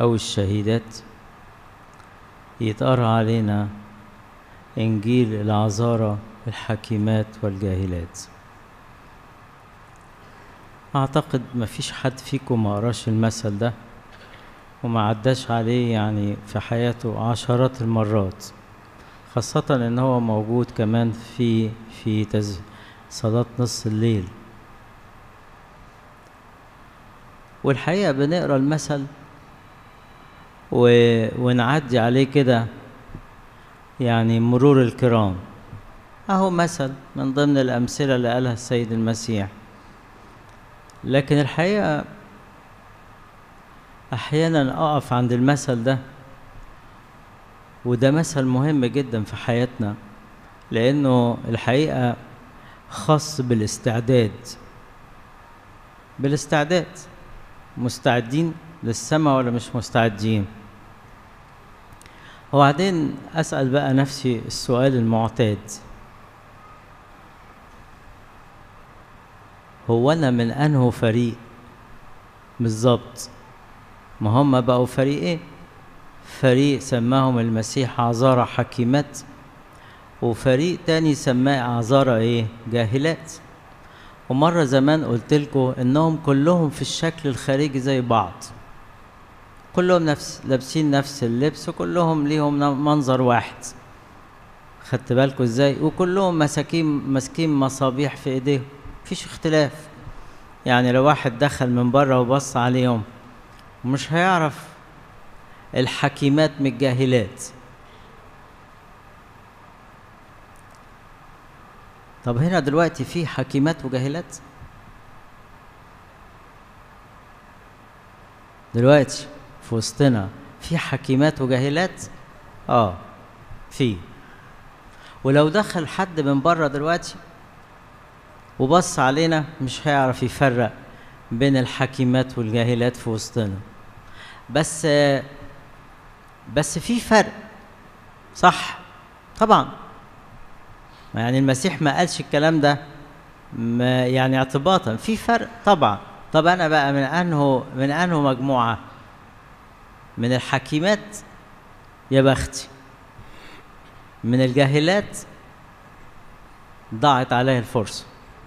أو الشهيدات يتقرأ علينا إنجيل العذارى الحكيمات والجاهلات أعتقد مفيش حد فيكم ما قراش المثل ده وما عداش عليه يعني في حياته عشرات المرات خاصة إن هو موجود كمان في في تز... صلاة نص الليل والحقيقة بنقرا المثل و... ونعدي عليه كده يعني مرور الكرام أهو مثل من ضمن الأمثلة اللي قالها السيد المسيح لكن الحقيقة أحيانا أقف عند المثل ده وده مثل مهم جدا في حياتنا لأنه الحقيقة خاص بالاستعداد بالاستعداد مستعدين للسماء ولا مش مستعدين وبعدين أسأل بقى نفسي السؤال المعتاد هو أنا من أنه فريق بالظبط ما هم بقوا فريقين فريق سماهم المسيح عذارى حكيمات وفريق تاني سماه عذارى ايه جاهلات ومرة زمان قلت لكم انهم كلهم في الشكل الخارجي زي بعض كلهم نفس لابسين نفس اللبس وكلهم ليهم منظر واحد خدت بالكم ازاي وكلهم مساكين ماسكين مصابيح في ايديهم مفيش اختلاف يعني لو واحد دخل من بره وبص عليهم مش هيعرف الحكيمات من الجاهلات طب هنا دلوقتي في حكيمات وجاهلات دلوقتي في وسطنا في حكيمات وجاهلات اه في ولو دخل حد من بره دلوقتي وبص علينا مش هيعرف يفرق بين الحكيمات والجاهلات في وسطنا بس بس في فرق صح طبعا يعني المسيح ما قالش الكلام ده ما يعني اعتباطا في فرق طبعا طب انا بقى من انه من انه مجموعه من الحكيمات يا بختي من الجاهلات ضاعت عليه الفرصه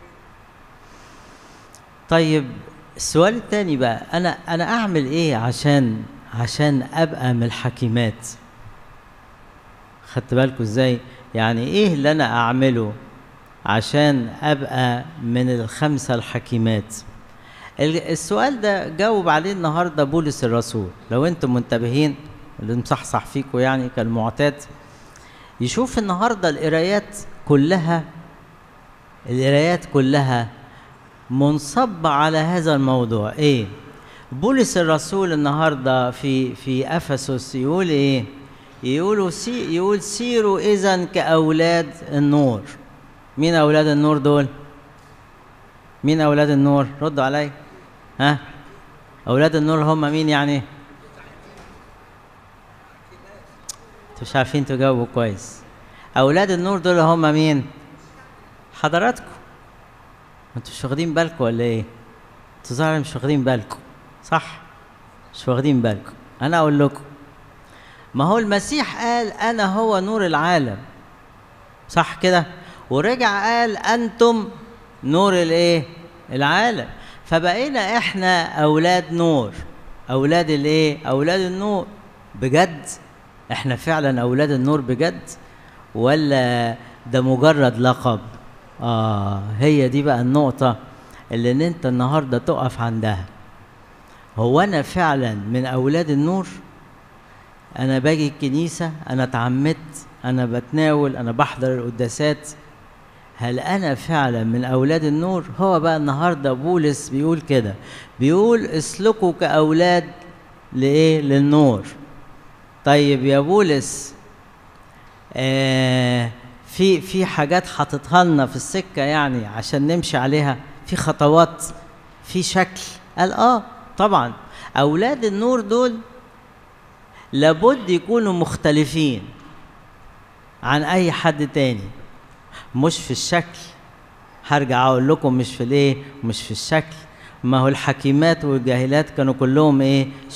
طيب السؤال التاني بقى انا انا اعمل ايه عشان عشان ابقى من الحكيمات خدت بالكم ازاي يعني ايه اللي انا اعمله عشان ابقى من الخمسه الحكيمات السؤال ده جاوب عليه النهارده بولس الرسول لو انتم منتبهين اللي مصحصح فيكم يعني كالمعتاد يشوف النهارده القرايات كلها القرايات كلها منصبة على هذا الموضوع ايه بولس الرسول النهارده في في افسس يقول ايه يقولوا سي يقول سيروا اذا كاولاد النور مين اولاد النور دول مين اولاد النور ردوا علي ها اولاد النور هم مين يعني انتوا مش عارفين تجاوبوا كويس اولاد النور دول هم مين حضراتكم انتوا مش واخدين بالكم ولا ايه انتوا ظاهر مش واخدين بالكم صح مش واخدين بالكم انا اقول لكم ما هو المسيح قال انا هو نور العالم صح كده ورجع قال انتم نور الايه العالم فبقينا احنا اولاد نور اولاد الايه اولاد النور بجد احنا فعلا اولاد النور بجد ولا ده مجرد لقب اه هي دي بقى النقطه اللي ان انت النهارده تقف عندها هو انا فعلا من اولاد النور انا باجي الكنيسه انا اتعمدت انا بتناول انا بحضر القداسات هل انا فعلا من اولاد النور هو بقى النهارده بولس بيقول كده بيقول اسلكوا كاولاد لايه للنور طيب يا بولس آه في في حاجات حاططها لنا في السكه يعني عشان نمشي عليها في خطوات في شكل قال اه طبعا اولاد النور دول لابد يكونوا مختلفين عن اي حد تاني مش في الشكل هرجع اقول لكم مش في الايه مش في الشكل ما هو الحكيمات والجاهلات كانوا كلهم ايه